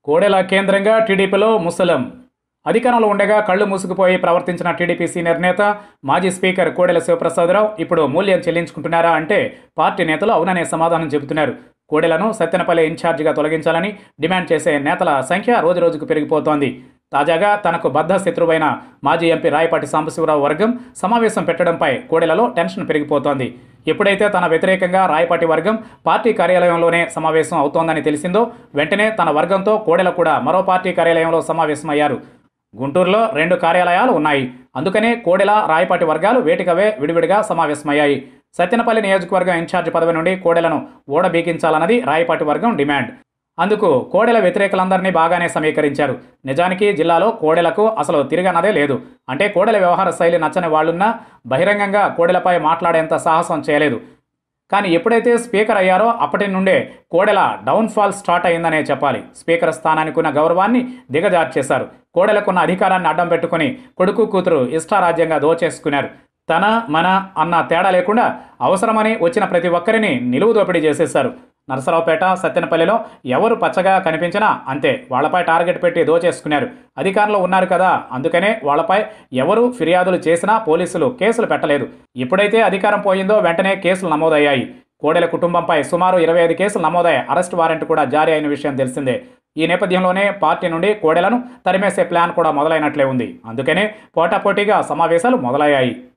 కోడెల కేంద్రంగా టీడీపీలో ముసలం అధికారంలో ఉండగా కళ్ళు మూసుకుపోయి ప్రవర్తించిన టీడీపీ సీనియర్ నేత మాజీ స్పీకర్ కోడెల శివప్రసాదరావు ఇప్పుడు మూల్యం చెల్లించుకుంటున్నారా అంటే పార్టీ నేతలు అవుననే సమాధానం చెబుతున్నారు కోడెలను సత్తెనపల్లి ఇన్ఛార్జిగా తొలగించాలని డిమాండ్ చేసే నేతల సంఖ్య రోజురోజుకు పెరిగిపోతోంది తాజాగా తనకు బద్ధ శత్రువైన మాజీ ఎంపీ రాయపాటి సాంబశివరావు వర్గం సమావేశం పెట్టడంపై కోడెలలో టెన్షన్ పెరిగిపోతోంది ఎప్పుడైతే తన వ్యతిరేకంగా రాయపాటి వర్గం పార్టీ కార్యాలయంలోనే సమావేశం అవుతోందని తెలిసిందో వెంటనే తన వర్గంతో కోడెల కూడా మరో పార్టీ కార్యాలయంలో సమావేశమయ్యారు గుంటూరులో రెండు కార్యాలయాలు ఉన్నాయి అందుకనే కోడెల రాయపాటి వర్గాలు వేటికవే విడివిడిగా సమావేశమయ్యాయి సత్యనపల్లి నియోజకవర్గం ఇన్ఛార్జ్ పదవి నుండి కోడెలను ఓడబీకించాలన్నది రాయపాటి వర్గం డిమాండ్ అందుకు కోడెల వ్యతిరేకులందరినీ బాగానే సమీకరించారు నిజానికి జిల్లాలో కోడెలకు అసలు తిరగనదే లేదు అంటే కోడెల వ్యవహార శైలి నచ్చని వాళ్ళున్నా బహిరంగంగా కోడెలపై మాట్లాడేంత సాహసం చేయలేదు కానీ ఎప్పుడైతే స్పీకర్ అయ్యారో అప్పటి నుండే కోడెల డౌన్ఫాల్ స్టార్ట్ అయిందనే చెప్పాలి స్పీకర్ స్థానానికి ఉన్న గౌరవాన్ని దిగజార్చేశారు కోడెలకున్న అధికారాన్ని అడ్డం పెట్టుకుని కొడుకు కూతురు ఇష్టారాజ్యంగా దోచేసుకున్నారు తన మన అన్న తేడా లేకుండా అవసరమని వచ్చిన ప్రతి ఒక్కరిని నిలువు దోపిడీ చేసేశారు నరసరావుపేట సత్తెనపల్లిలో ఎవరు పచ్చగా కనిపించినా అంతే వాళ్ళపై టార్గెట్ పెట్టి దోచేసుకున్నారు అధికారంలో ఉన్నారు కదా అందుకనే వాళ్ళపై ఎవరు ఫిర్యాదులు చేసినా పోలీసులు కేసులు పెట్టలేదు ఎప్పుడైతే అధికారం పోయిందో వెంటనే కేసులు నమోదయ్యాయి కోడెల కుటుంబంపై సుమారు ఇరవై ఐదు కేసులు నమోదయ్యాయి అరెస్ట్ వారెంట్ కూడా జారీ అయిన విషయం తెలిసిందే ఈ నేపథ్యంలోనే పార్టీ నుండి కోడెలను తరిమేసే ప్లాన్ కూడా మొదలైనట్లే ఉంది అందుకనే పోటాపోటీగా సమావేశాలు మొదలయ్యాయి